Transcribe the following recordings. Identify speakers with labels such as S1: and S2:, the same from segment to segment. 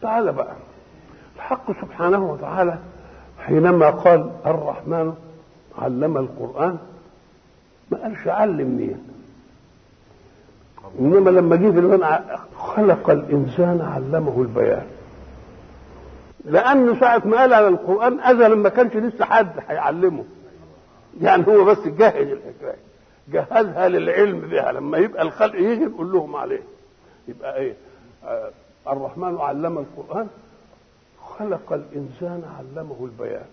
S1: تعالى بقى الحق سبحانه وتعالى حينما قال الرحمن علم القرآن ما قالش علم مين انما لما جه في البيان خلق الانسان علمه البيان لانه ساعه ما قال على القران ازلا ما كانش لسه حد هيعلمه يعني هو بس جهز الحكايه جهزها للعلم بها لما يبقى الخلق يجي يقول لهم عليه يبقى ايه آه الرحمن علم القران خلق الانسان علمه البيان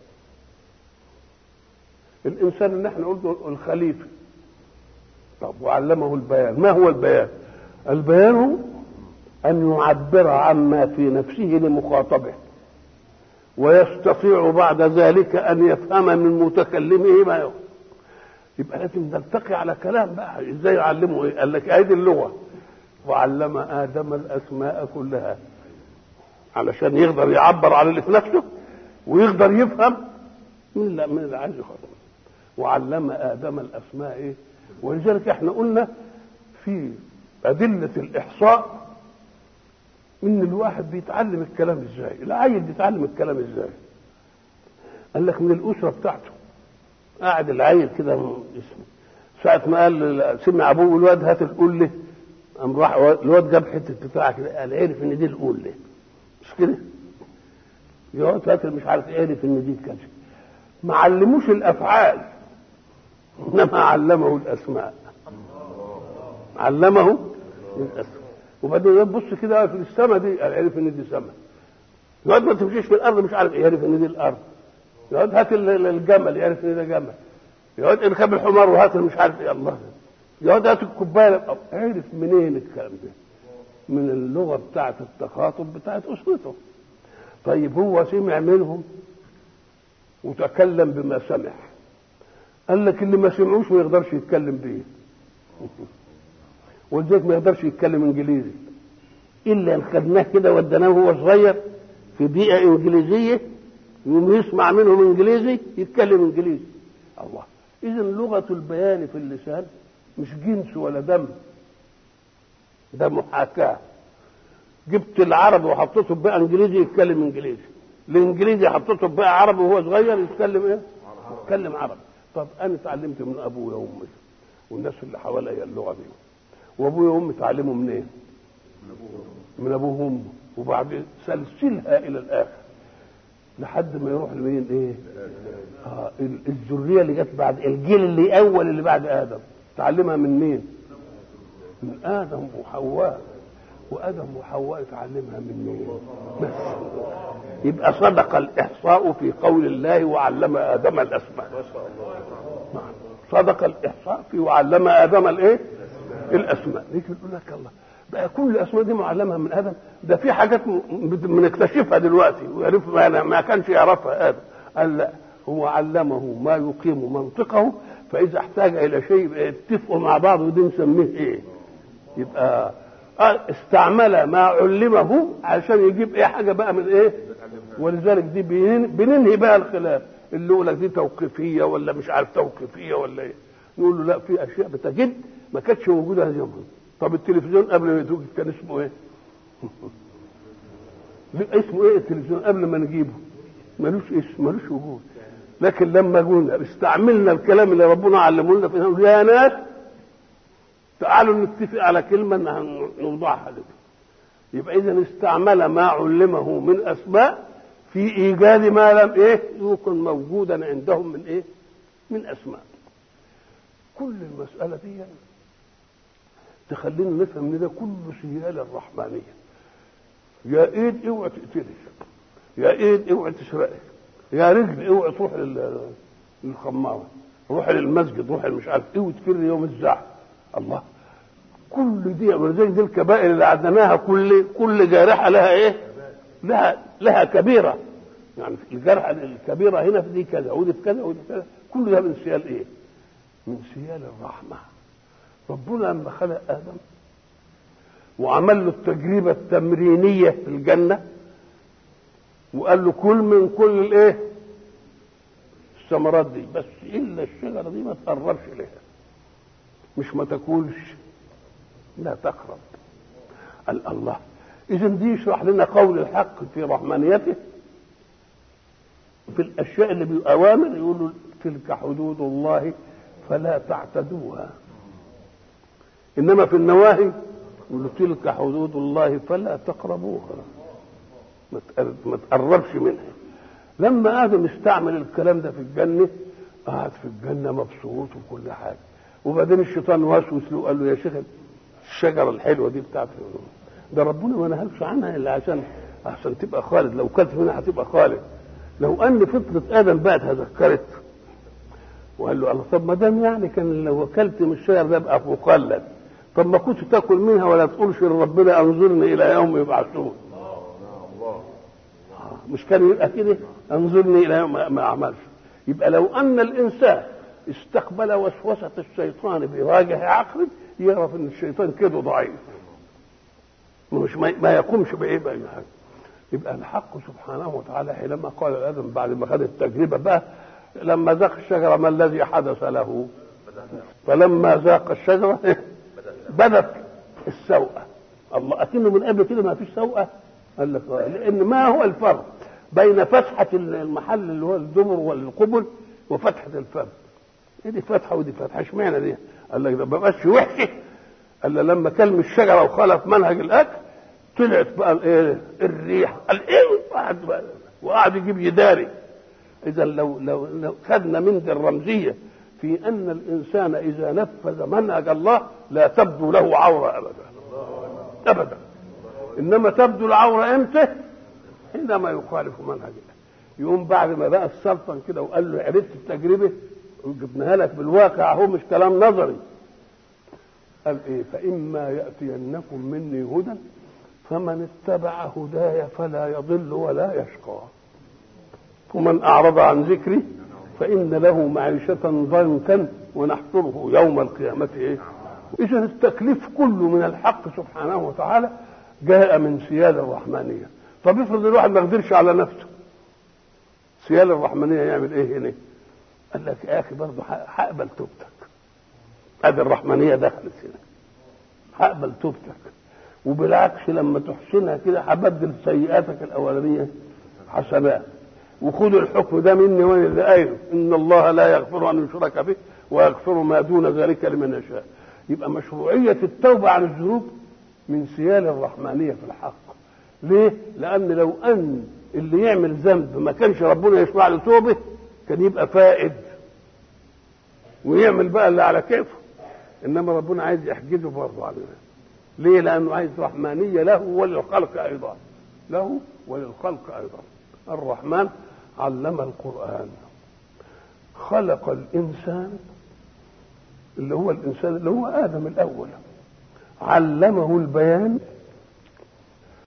S1: الانسان اللي احنا قلنا الخليفه طب وعلمه البيان ما هو البيان البيان ان يعبر عما في نفسه لمخاطبه ويستطيع بعد ذلك ان يفهم من متكلمه ما يفهم يبقى لازم نلتقي على كلام بقى ازاي يعلمه ايه قال لك ادي اللغه وعلم ادم الاسماء كلها علشان يقدر يعبر على اللي في نفسه ويقدر يفهم من اللي من اللي عايز يخاطب وعلم ادم الاسماء ايه ولذلك احنا قلنا في ادله الاحصاء ان الواحد بيتعلم الكلام ازاي العيل بيتعلم الكلام ازاي قال لك من الاسره بتاعته قاعد العيل كده اسمه ساعة ما قال سمع ابوه الواد هات القلة قام راح الواد جاب حتة بتاع كده قال عرف ان دي القلة مش كده؟ الواد فاكر مش عارف عرف ان دي كذا ما علموش الافعال انما علمه الاسماء علمه الاسماء وبعدين بص كده في السماء دي قال عرف ان دي سماء الواد ما تمشيش في الارض مش عارف يعرف ان دي الارض يقعد هات الجمل يعرف ان ده جمل يقعد اركب الحمار وهات مش عارف ايه الله يقعد هات الكوبايه عرف منين الكلام ده؟ من اللغه بتاعه التخاطب بتاعه اسرته طيب هو سمع منهم وتكلم بما سمع قال لك اللي ما سمعوش ما يقدرش يتكلم بيه ولذلك ما يقدرش يتكلم انجليزي الا ان خدناه كده وديناه وهو صغير في بيئه انجليزيه يقوم يسمع منهم انجليزي يتكلم انجليزي الله اذا لغه البيان في اللسان مش جنس ولا دم ده محاكاه جبت العربي وحطيته بقى انجليزي يتكلم انجليزي الانجليزي حطيته بقى عربي وهو صغير يتكلم ايه يتكلم عربي طب انا اتعلمت من ابويا وامي والناس اللي حواليا اللغه دي وابويا وامي اتعلموا منين من ابوه وامه وبعدين سلسلها الى الاخر لحد ما يروح لمين ايه آه الذريه اللي جت بعد الجيل اللي اول اللي بعد ادم تعلمها من مين من ادم وحواء وادم وحواء اتعلمها من مين بس يبقى صدق الاحصاء في قول الله وعلم ادم الاسماء صدق الاحصاء في وعلم ادم الايه الاسماء يجي يقول لك الله بقى كل الاسماء دي معلمها من ادم ده في حاجات بنكتشفها دلوقتي ويعرف ما كانش يعرفها ادم قال لا هو علمه ما يقيم منطقه فاذا احتاج الى شيء يبقى يتفقوا مع بعض ودي نسميه ايه يبقى استعمل ما علمه علشان يجيب ايه حاجه بقى من ايه ولذلك دي بننهي بقى الخلاف اللي يقول لك دي توقيفيه ولا مش عارف توقيفيه ولا ايه نقول له لا في اشياء بتجد ما كانتش موجوده هذه يوم طب التلفزيون قبل ما يتوجد كان اسمه ايه؟ اسمه ايه التلفزيون قبل ما نجيبه؟ ملوش اسم ملوش وجود لكن لما قلنا استعملنا الكلام اللي ربنا علمه لنا في يا ناس تعالوا نتفق على كلمه نوضعها لكم يبقى اذا استعمل ما علمه من اسماء في ايجاد ما لم ايه يكن موجودا عندهم من ايه من اسماء كل المساله دي يعني تخلينا نفهم ان ده كله سيال الرحمانيه يا ايد اوعى تقتلي يا ايد اوعى تسرقي يا رجل اوعى تروح للخماره روح للمسجد روح مش عارف اوعى تفر يوم الزحف الله كل دي ولذلك دي الكبائر اللي عدناها كل كل جارحه لها ايه؟ لها لها كبيره يعني الجرحه الكبيره هنا في دي كذا ودي في كذا ودي في كذا كل ده من سيال ايه؟ من سيال الرحمه ربنا لما خلق ادم وعمل له التجربه التمرينيه في الجنه وقال له كل من كل الايه؟ الثمرات دي بس الا الشجره دي ما تقربش اليها مش ما تاكلش لا تقرب قال الله إذا دي يشرح لنا قول الحق في رحمانيته في الأشياء اللي بأوامر يقولوا تلك حدود الله فلا تعتدوها إنما في النواهي يقولوا تلك حدود الله فلا تقربوها ما تقربش منها لما آدم استعمل الكلام ده في الجنة قعد في الجنة مبسوط وكل حاجة وبعدين الشيطان وسوس له قال له يا شيخ الشجرة الحلوة دي بتاعت ده ربنا ما نهلش عنها إلا عشان عشان تبقى خالد لو كلت منها هتبقى خالد لو أن فطرة آدم بقى تذكرت وقال له الله طب ما دام يعني كان لو اكلت من الشجر ده ابقى مخلد طب ما كنت تاكل منها ولا تقولش لربنا انظرني الى يوم يبعثون مش كان يبقى كده انظرني الى يوم ما عملش يبقى لو ان الانسان استقبل وسوسه الشيطان بواجه عقل يعرف ان الشيطان كده ضعيف مش ما يقومش بايه باي حاجه يبقى الحق سبحانه وتعالى حينما قال لادم بعد ما خد التجربه بقى لما ذاق الشجره ما الذي حدث له فلما ذاق الشجره بدت السوءه الله اكنه من قبل كده ما فيش سوءه قال لك لان ما هو الفرق بين فتحه المحل اللي هو الدبر والقبل وفتحه الفم دي فتحه ودي فتحه اشمعنى دي قال لك ده ما بقاش وحشه قال لما كلم الشجره وخالف منهج الاكل طلعت بقى الايه الريح قال ايه وقعد وقعد يجيب يداري اذا لو لو لو خدنا من دي الرمزيه في ان الانسان اذا نفذ منهج الله لا تبدو له عوره ابدا ابدا انما تبدو العوره امتى حينما يخالف منهج الله يقوم بعد ما بقى السلطن كده وقال له عرفت التجربه وجبناها لك بالواقع اهو مش كلام نظري قال ايه فاما ياتينكم مني هدى فمن اتبع هداي فلا يضل ولا يشقى ومن اعرض عن ذكري فان له معيشه ضنكا ونحشره يوم القيامه ايه اذا التكليف كله من الحق سبحانه وتعالى جاء من سياده الرحمانيه طب افرض الواحد ما قدرش على نفسه سياده الرحمانيه يعمل ايه هنا قال لك يا اخي برضه هقبل توبتك ادي الرحمانيه دخلت هنا هقبل توبتك وبالعكس لما تحسنها كده هبدل سيئاتك الاولانيه حسنات وخذوا الحكم ده مني وانا اللي قايله ان الله لا يغفر ان يشرك به ويغفر ما دون ذلك لمن يشاء يبقى مشروعيه التوبه عن الذنوب من سيال الرحمانيه في الحق ليه؟ لان لو ان اللي يعمل ذنب ما كانش ربنا يشرع له توبه كان يبقى فائد ويعمل بقى اللي على كيفه انما ربنا عايز يحجزه برضه على ده ليه؟ لانه عايز رحمانيه له وللخلق ايضا له وللخلق ايضا الرحمن علم القرآن خلق الإنسان اللي هو الإنسان اللي هو آدم الأول علمه البيان